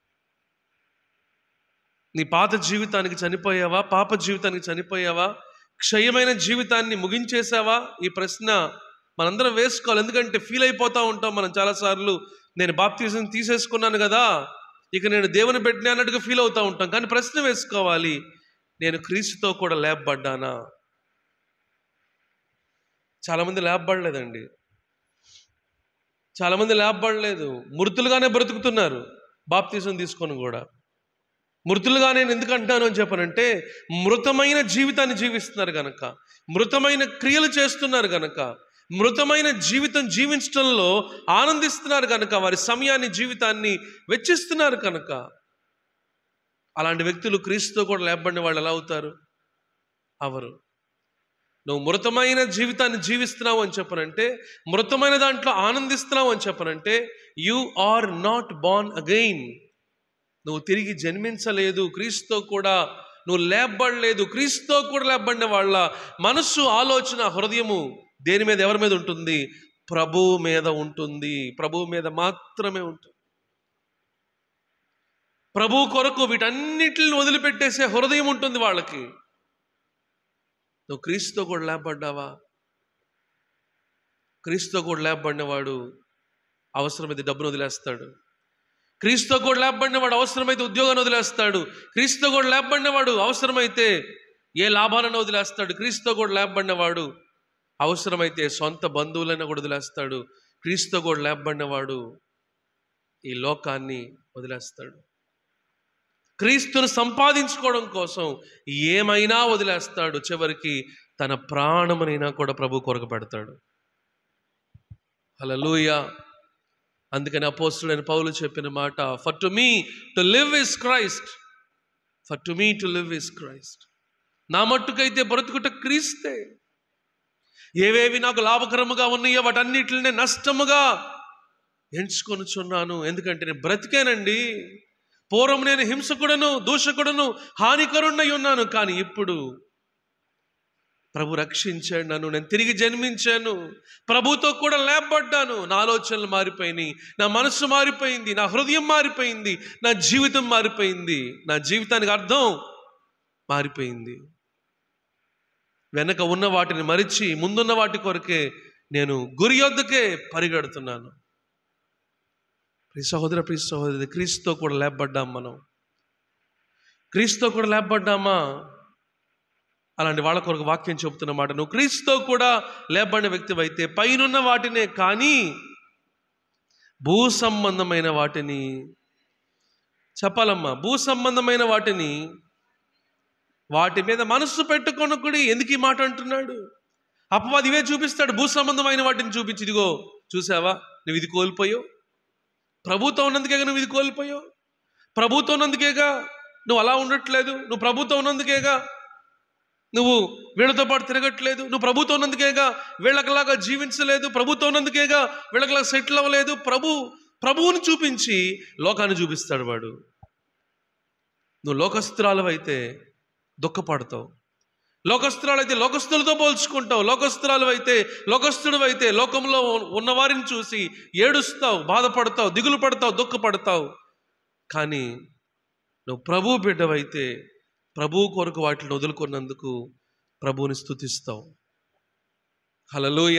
నీ పాత జీవితానికి చనిపోయావా పాప జీవితానికి చనిపోయావా క్షయమైన జీవితాన్ని ముగించేసావా ఈ ప్రశ్న మనందరం వేసుకోవాలి ఎందుకంటే ఫీల్ అయిపోతూ ఉంటాం మనం చాలాసార్లు నేను బాప్తీసం తీసేసుకున్నాను కదా ఇక నేను దేవుని పెట్టిన అన్నట్టుగా ఫీల్ అవుతూ ఉంటాం కానీ ప్రశ్న వేసుకోవాలి నేను క్రీస్తుతో కూడా లేపబడ్డానా చాలామంది లేపబడలేదండి చాలామంది లేపబడలేదు మృతులుగానే బ్రతుకుతున్నారు బాప్తీసం తీసుకొని కూడా మృతులుగా నేను ఎందుకు అంటాను అని చెప్పనంటే మృతమైన జీవితాన్ని జీవిస్తున్నారు గనక మృతమైన క్రియలు చేస్తున్నారు గనక మృతమైన జీవితం జీవించడంలో ఆనందిస్తున్నారు కనుక వారి సమయాన్ని జీవితాన్ని వెచ్చిస్తున్నారు కనుక అలాంటి వ్యక్తులు క్రీస్తుతో కూడా లేపబడిన వాళ్ళు ఎలా అవుతారు అవరు నువ్వు మృతమైన జీవితాన్ని జీవిస్తున్నావు అని చెప్పనంటే మృతమైన దాంట్లో ఆనందిస్తున్నావు అని చెప్పనంటే you are not born again నువ్వు తిరిగి జన్మించలేదు క్రీస్తుతో కూడా నువ్వు లేపబడలేదు క్రీస్తుతో కూడా లేపబడిన వాళ్ళ మనస్సు ఆలోచన హృదయము దేని మీద ఎవరి మీద ఉంటుంది ప్రభువు మీద ఉంటుంది ప్రభువు మీద మాత్రమే ఉంటుంది ప్రభు కొరకు వీటన్నిటిని వదిలిపెట్టేసే హృదయం ఉంటుంది వాళ్ళకి నువ్వు క్రీస్తుతో కూడా లేపబడ్డావా క్రీస్తుతో కూడా లేపబడినవాడు అవసరమైతే డబ్బును వదిలేస్తాడు క్రీస్తుతో కూడా లేపబడినవాడు అవసరమైతే ఉద్యోగాన్ని వదిలేస్తాడు క్రీస్తుతో కూడా లేపబడినవాడు అవసరమైతే ఏ లాభాలను వదిలేస్తాడు క్రీస్తుతో కూడా లేపబడినవాడు అవసరమైతే సొంత బంధువులైనా కూడా వదిలేస్తాడు క్రీస్తుతో కూడా లేపబడినవాడు ఈ లోకాన్ని వదిలేస్తాడు క్రీస్తును సంపాదించుకోవడం కోసం ఏమైనా వదిలేస్తాడు చివరికి తన ప్రాణమునైనా కూడా ప్రభు కొరకు పెడతాడు హలలుయ అందుకని అపోస్తుడైన పౌలు చెప్పిన మాట for to me to live is Christ for to me to live is Christ నా మట్టుకైతే బ్రతుకుట క్రీస్తే ఏవేవి నాకు లాభకరముగా ఉన్నాయో వాటన్నిటిని నష్టముగా ఎంచుకొనుచున్నాను ఎందుకంటే నేను బ్రతికానండి పూర్వం నేను హింసకుడను దూషకుడను హానికరుణ్ణై ఉన్నాను కానీ ఇప్పుడు ప్రభు రక్షించాడు నన్ను నేను తిరిగి జన్మించాను ప్రభుతో కూడా లేపబడ్డాను నా ఆలోచనలు మారిపోయినాయి నా మనస్సు మారిపోయింది నా హృదయం మారిపోయింది నా జీవితం మారిపోయింది నా జీవితానికి అర్థం మారిపోయింది వెనక ఉన్న వాటిని మరిచి ముందున్న వాటి కొరకే నేను గురి యొద్దకే పరిగెడుతున్నాను ప్రియ సహోదర ప్రియ సహోదరి క్రీస్తుతో కూడా లేపబడ్డాం మనం క్రీస్తుతో కూడా లేపబడ్డామా అలాంటి వాళ్ళ కొరకు వాక్యం చెబుతున్నమాట నువ్వు క్రీస్తుతో కూడా లేపబడిన వ్యక్తి అయితే పైనున్న వాటినే కానీ భూ సంబంధమైన వాటిని చెప్పాలమ్మా భూ సంబంధమైన వాటిని వాటి మీద మనస్సు పెట్టుకొనకుడి ఎందుకు ఈ మాట అంటున్నాడు అపవాది ఇవే చూపిస్తాడు భూ సంబంధమైన వాటిని చూపించి ఇదిగో చూసావా నువ్వు ఇది కోల్పోయావు ప్రభుతో ఉన్నందుకేగా నువ్వు ఇది కోల్పోయావు ప్రభుతో ఉన్నందుకేగా నువ్వు అలా ఉండట్లేదు నువ్వు ప్రభుతో ఉన్నందుకేగా నువ్వు వీళ్ళతో పాటు తిరగట్లేదు నువ్వు ప్రభుతో ఉన్నందుకేగా వీళ్ళకలాగా జీవించలేదు ప్రభుతో ఉన్నందుకేగా వీళ్ళకలాగా సెటిల్ అవ్వలేదు ప్రభు ప్రభువుని చూపించి లోకాన్ని చూపిస్తాడు వాడు నువ్వు లోకస్త్రాలు అయితే దుఃఖపడతావు లోకస్త్రాలు అయితే లోకస్తులతో పోల్చుకుంటావు లోకస్త్రాలు అయితే లోకస్తుడు అయితే లోకంలో ఉన్నవారిని చూసి ఏడుస్తావు బాధపడతావు దిగులు పడతావు దుఃఖపడతావు కానీ నువ్వు ప్రభు బిడ్డవైతే ప్రభు కొరకు వాటిని వదులుకున్నందుకు ప్రభువుని స్థుతిస్తావు హలలుయ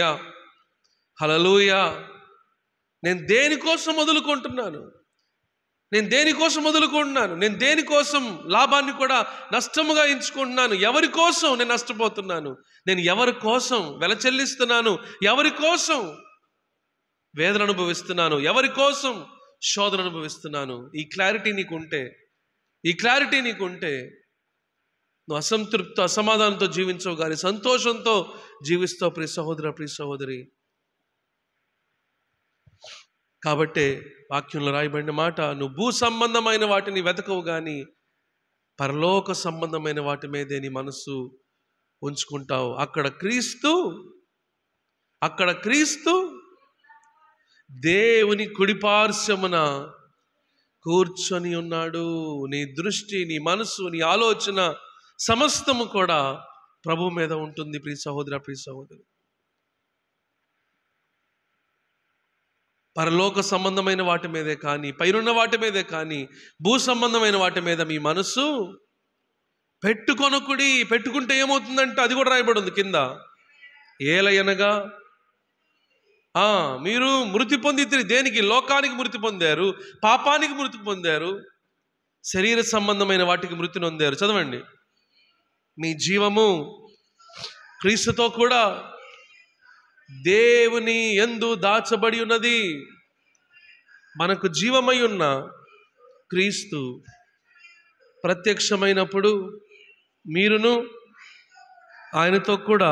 హలలుయ నేను దేనికోసం వదులుకుంటున్నాను నేను దేనికోసం వదులుకుంటున్నాను నేను దేనికోసం లాభాన్ని కూడా నష్టముగా ఎంచుకుంటున్నాను ఎవరి కోసం నేను నష్టపోతున్నాను నేను ఎవరి కోసం వెల చెల్లిస్తున్నాను ఎవరి కోసం వేదన అనుభవిస్తున్నాను ఎవరి కోసం శోధన అనుభవిస్తున్నాను ఈ క్లారిటీ నీకు ఉంటే ఈ క్లారిటీ నీకు ఉంటే నువ్వు అసంతృప్తి అసమాధానంతో జీవించవు కానీ సంతోషంతో జీవిస్తావు ప్రియ సహోదర ప్రియ సహోదరి కాబట్టే వాక్యంలో రాయబడిన మాట నువ్వు భూ సంబంధమైన వాటిని వెతకవు కానీ పరలోక సంబంధమైన వాటి మీదే నీ మనసు ఉంచుకుంటావు అక్కడ క్రీస్తు అక్కడ క్రీస్తు దేవుని కుడిపార్శ్వమున కూర్చొని ఉన్నాడు నీ దృష్టి నీ మనసు నీ ఆలోచన సమస్తము కూడా ప్రభు మీద ఉంటుంది ప్రియ సహోదర ప్రియ సహోదరి పరలోక సంబంధమైన వాటి మీదే కానీ పైనున్న వాటి మీదే కానీ భూ సంబంధమైన వాటి మీద మీ మనసు పెట్టుకొనకుడి పెట్టుకుంటే ఏమవుతుందంటే అది కూడా రాయబడి ఉంది కింద ఏలయనగా ఆ, మీరు మృతి పొందితే దేనికి లోకానికి మృతి పొందారు పాపానికి మృతి పొందారు శరీర సంబంధమైన వాటికి మృతి నొందారు చదవండి మీ జీవము క్రీస్తుతో కూడా దేవుని ఎందు దాచబడి ఉన్నది మనకు జీవమై ఉన్న క్రీస్తు ప్రత్యక్షమైనప్పుడు మీరును ఆయనతో కూడా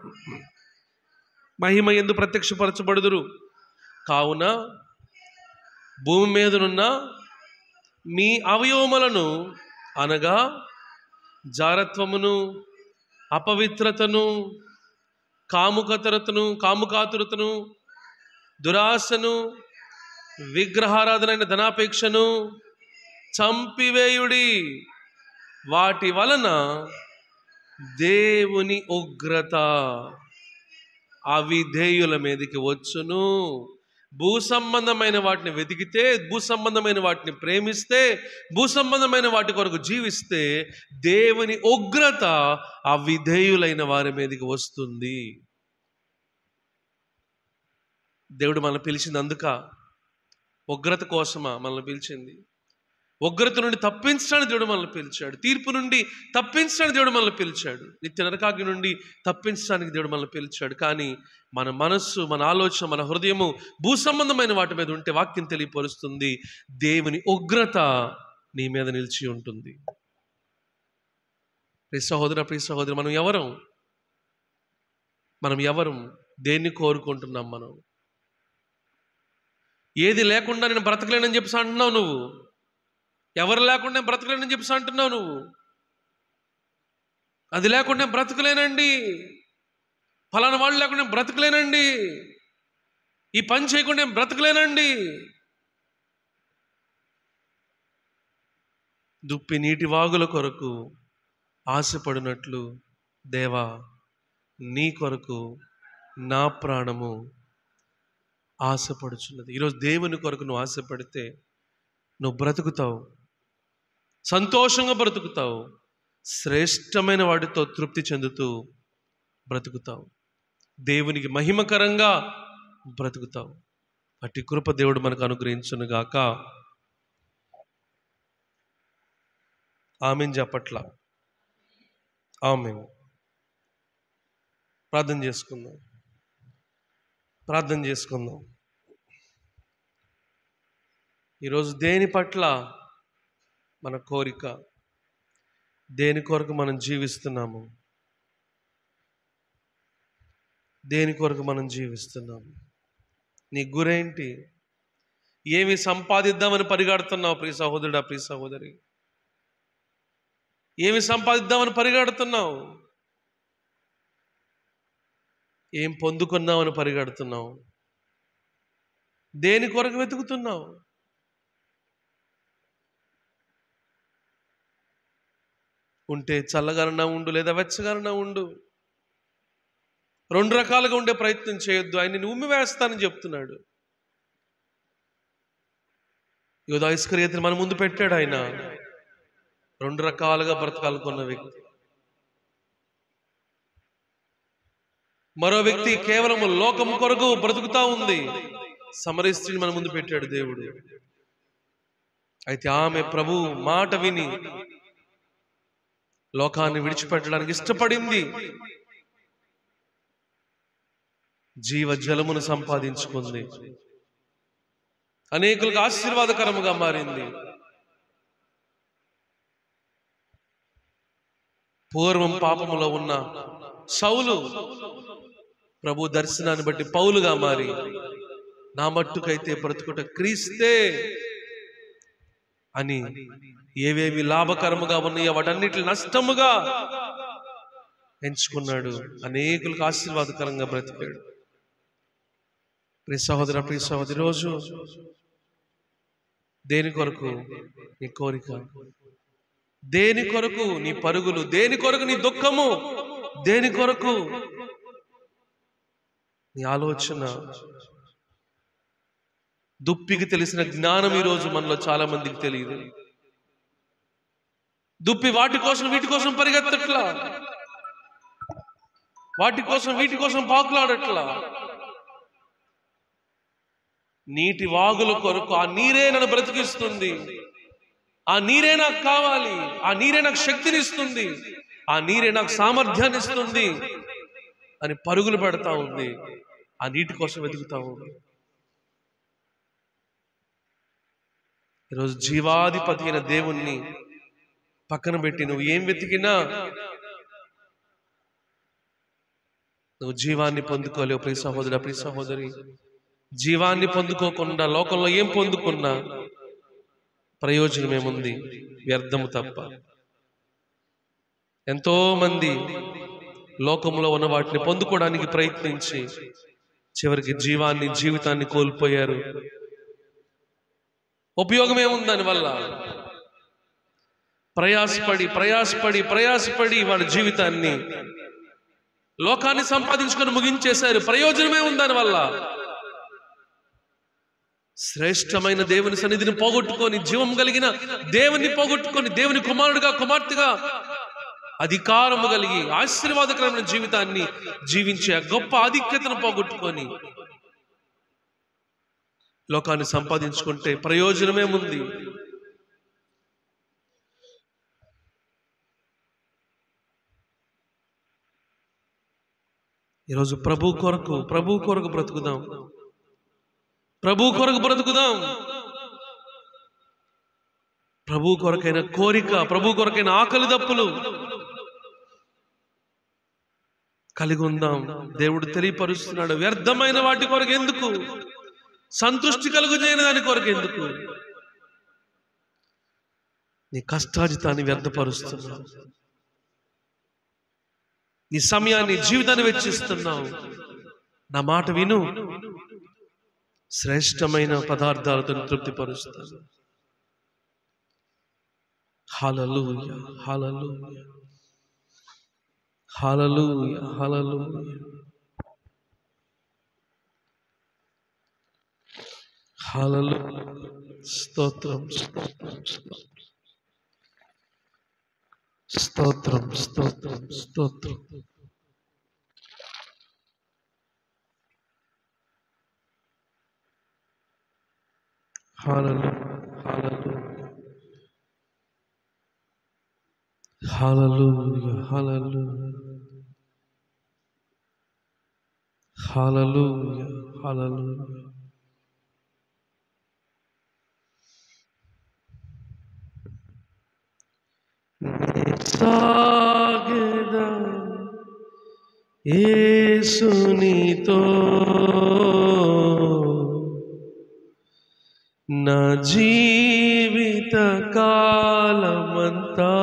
మహిమ ఎందు ప్రత్యక్షపరచబడుదురు కావున భూమి మీదనున్న మీ అవయవములను అనగా జారత్వమును అపవిత్రతను కాముకతరతను కాముకాతురతను దురాశను విగ్రహారాధనైన ధనాపేక్షను చంపివేయుడి వాటి వలన దేవుని ఉగ్రత అవిధేయుల మీదకి వచ్చును భూ సంబంధమైన వాటిని వెతికితే భూ సంబంధమైన వాటిని ప్రేమిస్తే భూ సంబంధమైన వాటి కొరకు జీవిస్తే దేవుని ఉగ్రత అవిధేయులైన వారి మీదకి వస్తుంది దేవుడు మనల్ని పిలిచింది అందుక ఉగ్రత కోసమా మనల్ని పిలిచింది ఉగ్రత నుండి తప్పించడానికి దేవుడు మనల్ని పిలిచాడు తీర్పు నుండి తప్పించడానికి దేవుడు మనల్ని పిలిచాడు నిత్య నరకాగ్ని నుండి తప్పించడానికి దేవుడు మనల్ని పిలిచాడు కానీ మన మనస్సు మన ఆలోచన మన హృదయము భూ సంబంధమైన వాటి మీద ఉంటే వాక్యం తెలియపరుస్తుంది దేవుని ఉగ్రత నీ మీద నిలిచి ఉంటుంది ప్రియ సహోదర ప్రియ సహోదరి మనం ఎవరం మనం ఎవరం దేన్ని కోరుకుంటున్నాం మనం ఏది లేకుండా నేను బ్రతకలేనని చెప్పి అంటున్నావు నువ్వు ఎవరు లేకుండా నేను బ్రతకలేనని చెప్పి అంటున్నావు నువ్వు అది లేకుండా నేను బ్రతకలేనండి ఫలానా వాళ్ళు లేకుండా నేను బ్రతకలేనండి ఈ పని చేయకుండా నేను బ్రతకలేనండి దుప్పి నీటి వాగుల కొరకు ఆశపడినట్లు దేవా నీ కొరకు నా ప్రాణము ఆశపడుచున్నది ఈరోజు దేవుని కొరకు నువ్వు ఆశపడితే నువ్వు బ్రతుకుతావు సంతోషంగా బ్రతుకుతావు శ్రేష్టమైన వాటితో తృప్తి చెందుతూ బ్రతుకుతావు దేవునికి మహిమకరంగా బ్రతుకుతావు అట్టి కృప దేవుడు మనకు అనుగ్రహించునుగాక ఆమెన్ చెప్పట్ల ఆమెన్ ప్రార్థన చేసుకుందాం ప్రార్థన చేసుకుందాం ఈరోజు దేని పట్ల మన కోరిక దేని కొరకు మనం జీవిస్తున్నాము దేని కొరకు మనం జీవిస్తున్నాము నీ గురేంటి ఏమి సంపాదిద్దామని పరిగెడుతున్నావు ప్రియ సహోదరుడా ప్రియ సహోదరి ఏమి సంపాదిద్దామని పరిగెడుతున్నావు ఏం పొందుకున్నామని పరిగెడుతున్నావు దేని కొరకు వెతుకుతున్నావు ఉంటే చల్లగానన్నా ఉండు లేదా వెచ్చగానన్నా ఉండు రెండు రకాలుగా ఉండే ప్రయత్నం చేయొద్దు ఆయన నేను ఉమ్మి వేస్తానని చెప్తున్నాడు యోధ ఐస్కర్యతని మన ముందు పెట్టాడు ఆయన రెండు రకాలుగా బ్రతకాలనుకున్న వ్యక్తి మరో వ్యక్తి కేవలం లోకం కొరకు బ్రతుకుతా ఉంది సమరస్త్రిని మన ముందు పెట్టాడు దేవుడు అయితే ఆమె ప్రభు మాట విని లోకాన్ని విడిచిపెట్టడానికి ఇష్టపడింది జీవ జలమును సంపాదించుకుంది అనేకులకు ఆశీర్వాదకరముగా మారింది పూర్వం పాపములో ఉన్న సౌలు ప్రభు దర్శనాన్ని బట్టి పౌలుగా మారి నా మట్టుకైతే బ్రతుకుట క్రీస్తే అని ఏవేవి లాభకరముగా ఉన్నాయో వాటన్నిటి నష్టముగా ఎంచుకున్నాడు అనేకులకు ఆశీర్వాదకరంగా బ్రతికాడు ప్రియ సహోదర ప్రియ సహోదరి రోజు దేని కొరకు నీ కోరిక దేని కొరకు నీ పరుగులు దేని కొరకు నీ దుఃఖము దేని కొరకు నీ ఆలోచన దుప్పికి తెలిసిన జ్ఞానం ఈరోజు మనలో చాలా మందికి తెలియదు దుప్పి వాటి కోసం వీటి కోసం పరిగెత్తట్లా వాటి కోసం వీటి కోసం పాకులాడట్లా నీటి వాగుల కొరకు ఆ నీరే నన్ను బ్రతికిస్తుంది ఆ నీరే నాకు కావాలి ఆ నీరే నాకు శక్తిని ఇస్తుంది ఆ నీరే నాకు సామర్థ్యాన్ని ఇస్తుంది అని పరుగులు పెడతా ఉంది ఆ నీటి కోసం వెతుకుతా ఉంది ఈరోజు జీవాధిపతి అయిన దేవుణ్ణి పక్కన పెట్టి నువ్వు ఏం వెతికినా నువ్వు జీవాన్ని పొందుకోలేవు ప్రియ సహోదరు ప్రియ సహోదరి జీవాన్ని పొందుకోకుండా లోకంలో ఏం పొందుకున్నా ప్రయోజనం ఏముంది వ్యర్థము తప్ప ఎంతో మంది లోకంలో ఉన్న వాటిని పొందుకోవడానికి ప్రయత్నించి చివరికి జీవాన్ని జీవితాన్ని కోల్పోయారు ఉపయోగం ఏముంది దానివల్ల ప్రయాసపడి ప్రయాసపడి ప్రయాసపడి వాళ్ళ జీవితాన్ని లోకాన్ని సంపాదించుకొని ముగించేశారు ప్రయోజనమే ఉంది దానివల్ల శ్రేష్టమైన దేవుని సన్నిధిని పోగొట్టుకొని జీవం కలిగిన దేవుని పోగొట్టుకొని దేవుని కుమారుడిగా కుమార్తెగా అధికారము కలిగి ఆశీర్వాదకరమైన జీవితాన్ని జీవించే ఆ గొప్ప ఆధిక్యతను పోగొట్టుకొని లోకాన్ని సంపాదించుకుంటే ప్రయోజనమే ఉంది ఈరోజు ప్రభు కొరకు ప్రభు కొరకు బ్రతుకుదాం ప్రభు కొరకు బ్రతుకుదాం ప్రభు కొరకైన కోరిక ప్రభు కొరకైన ఆకలి దప్పులు కలిగి ఉందాం దేవుడు తెలియపరుస్తున్నాడు వ్యర్థమైన వాటి కొరకు ఎందుకు సంతృష్టి కలుగు చేయని దాని కొరకు ఎందుకు నీ కష్టాజితాన్ని వ్యర్థపరుస్తున్నావు నీ సమయాన్ని జీవితాన్ని వెచ్చిస్తున్నావు నా మాట విను శ్రేష్టమైన పదార్థాలతో తృప్తిపరుస్తాను హలలుయ హలలుయ హలలుయ హలలుయ హలలు స్తోత్రం స్తోత్రం స్తోత్రం స్తోత్రం స్తోత్రం హలలు హలలు హలలుయ హలలు హలలుయ హలలుయ సాగదా ఏసునితో నా జీవిత కాలమంతా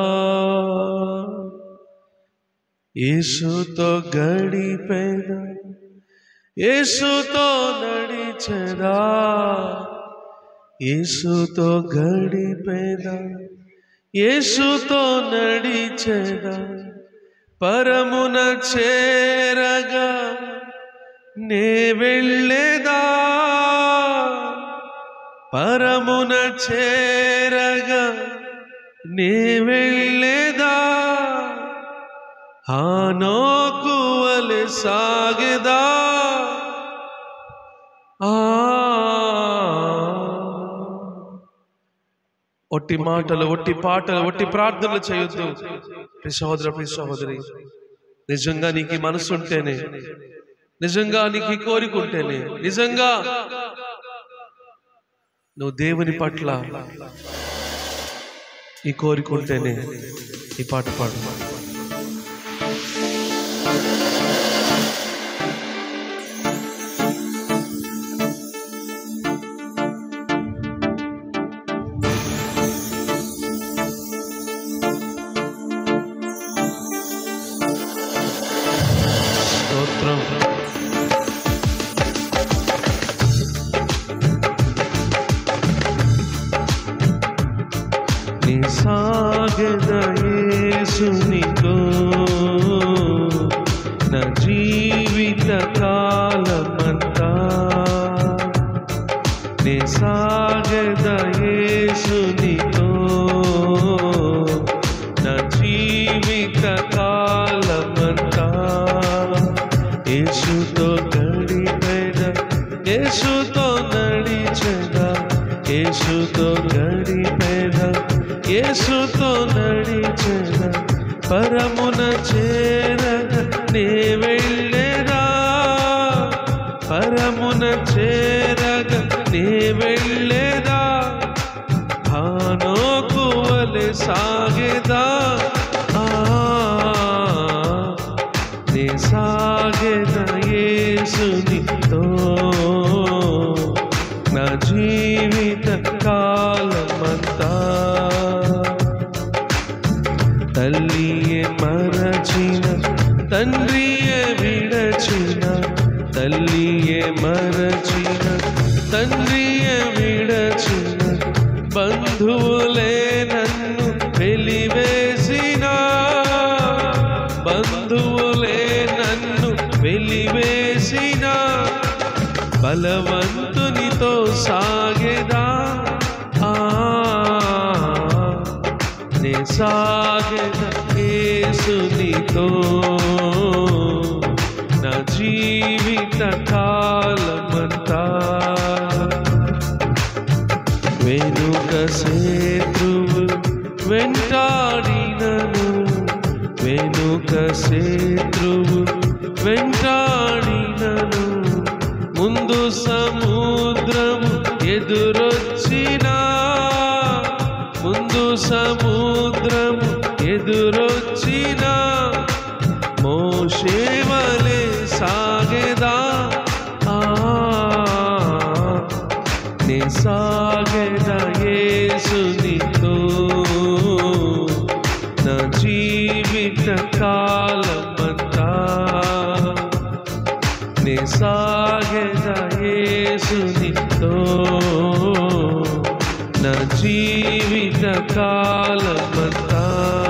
యేసుతో గడిపేదా యేసుతో నడిచెదా యేసుతో గడిపేదా యేసుతో నడిచెదా పరమున చేరగా నే వెళ్ళేదా పరమున చేరగా నే వెళ్ళేదా ఆనోకు వలె సాగెదా ఆ ఒట్టి మాటలు ఒట్టి పాటలు ఒట్టి ప్రార్థనలు చేయొద్దు ప్రియ సహోదర ప్రియ సహోదరి నిజంగా నీకు ఈ మనసు ఉంటేనే నిజంగా నీకు ఈ కోరిక ఉంటేనే నిజంగా నువ్వు దేవుని పట్ల ఈ కోరిక ఉంటేనే ఈ పాట పాడు స్తోత్రం నీ సాగద యేసునితో నా జీవిత కాలమంతా నీ సాగద యేసునితో యేసుతో గడిపెద యేసుతో నడిచెద యేసుతో గడిపెద యేసుతో నడిచెద పరమున చేరగ నే వెళ్ళేదా పరమున చేరగ నే వెళ్ళేదా హానోకు వలె సాగేదా ఆ, నే సాగేద యేసునితో నా జీవిత కాలమంతా తల్లియే మరచిన తండ్రియే విడచిన తల్లియే మరచిన తండ్రియే విడచిన బంధువులే నన్ను వెలివేసిన బంధువులే నన్ను వెలివేసిన బలవంతునితో సాగేదా ఆ నే సాగెద యేసునితో నా జీవిత కాలమంతా వెనుక శత్రువు వెంటాడినను వెనుక శత్రువు వెంటాడినను ముందు సముద్రము ఎదురొచ్చినా ముందు సముద్రము ఎదురొచ్చినా మోషేవలే సాగెదా ఆ నే సాగెద యేసునితో నా జీవిత కాలమంతా నే సాగెద యేసునితో నా జీవిత కాలమంతా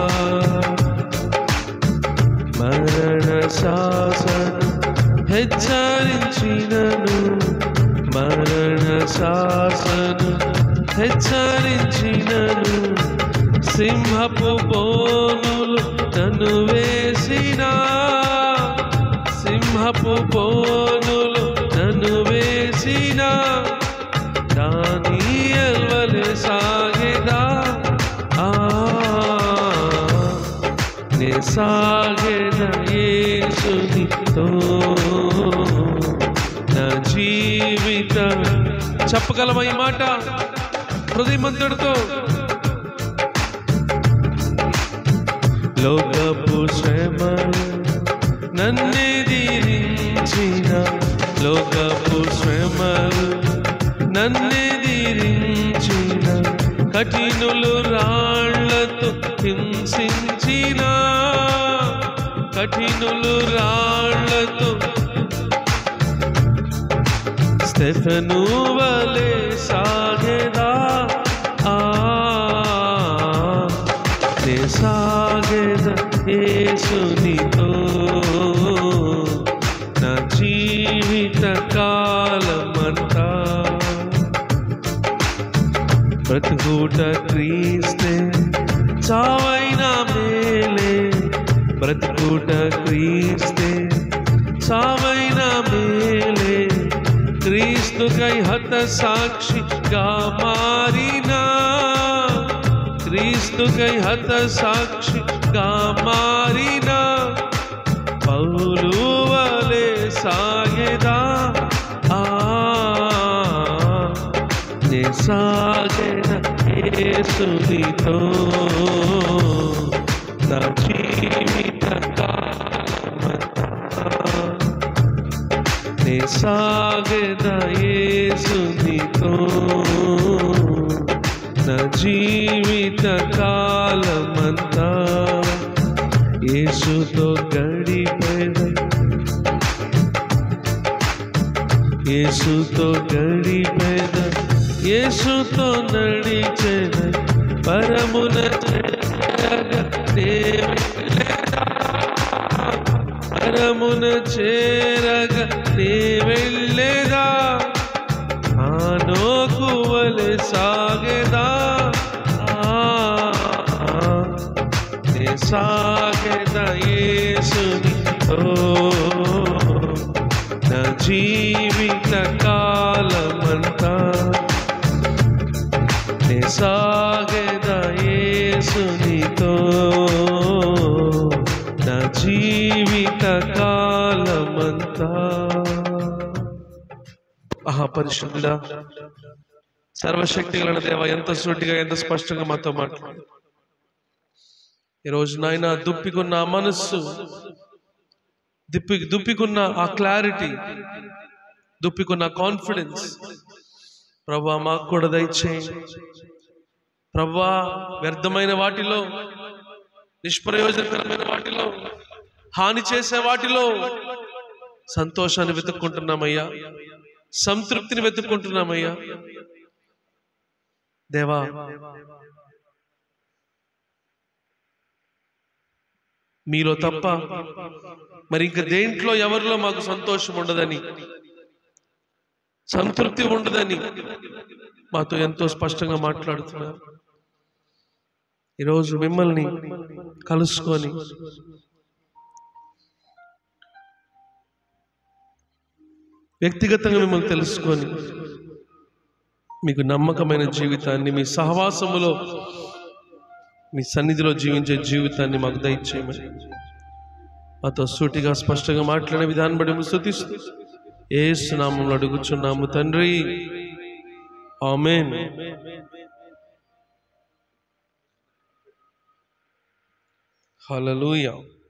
మరణ శాసన హెచ్చరించినను మరణ శాసన హెచ్చరించినను సింహపు బోనులు నన్ను వేసిన సింహపు బోనులు నన్ను వేసిన దానియల్ వలె సాగెదా ఆ నే సాగెద యేసునితో నా జీవిత చెప్పగలమా ఈ మాట హృదయమంతుడితో లోకపు శ్రమలు నన్నెదిరించిన లోకపు శ్రమలు నన్నెదిరించిన కఠినులు రాళ్లతో హింసించిన కఠినులు రాళ్లతో స్టెఫను వలె సాగెదా ఆ నే సాగెద యేసునితో నా జీవిత కాలమంతా బ్రతుకుట క్రీస్తే చావైనా మేలే బ్రతుకుట క్రీస్తే చావైనా మేలే క్రీస్తుకై హత సాక్షిగా మారినా క్రీస్తుకై హత సాక్షిగా మారినా పౌలు వలె సాగెదా ఆ నే సాగెద యేసునితో నా జీవిత కాలమంతా నే సాగెద యేసునితో నా జీవిత కాలమంతా యేసుతో గడిపెద యేసుతో గడిపెద యేసుతో నడిచెద పరమున చేరగ దేవెళ్ళెదా. పరమున చేరగ నే వెళ్ళేదా ఆనోకు వలె సాగెదా ఆ, నే సాగెద యేసునితో నా జీవిత కాలమంతా నే సాగెద యేసునితో నా జీవిత కాలమంతా ఆహా పరిశుద్ధుడా సర్వశక్తి గల దేవ ఎంత సూటిగా ఎంత స్పష్టంగా మాతో మాట్లాడు ఈరోజు నాయన దుప్పికున్న ఆ మనస్సు దుప్పి దుప్పికున్న ఆ క్లారిటీ దుప్పికున్న కాన్ఫిడెన్స్ ప్రభా మాకు కూడా దయచేయండి ప్రభా వ్యర్థమైన వాటిలో నిష్ప్రయోజనకరమైన వాటిలో హాని చేసే వాటిలో సంతోషాన్ని వెతుక్కుంటున్నామయ్యా సంతృప్తిని వెతుక్కుంటున్నామయ్యా దేవా మీలో తప్ప మరి ఇంక దేంట్లో ఎవరిలో మాకు సంతోషం ఉండదని సంతృప్తి ఉండదని మాతో ఎంతో స్పష్టంగా మాట్లాడుతున్నారు ఈరోజు మిమ్మల్ని కలుసుకొని వ్యక్తిగతంగా మిమ్మల్ని తెలుసుకొని మీకు నమ్మకమైన జీవితాన్ని మీ సహవాసములో మీ సన్నిధిలో జీవించే జీవితాన్ని మాకు దయచేయమని మాతో సూటిగా స్పష్టంగా మాట్లాడే విధానం బట్టి మేము స్తుతిస్తూ ఏసునామంలో అడుగుచున్నాము తండ్రి ఆమెన్ హల్లెలూయా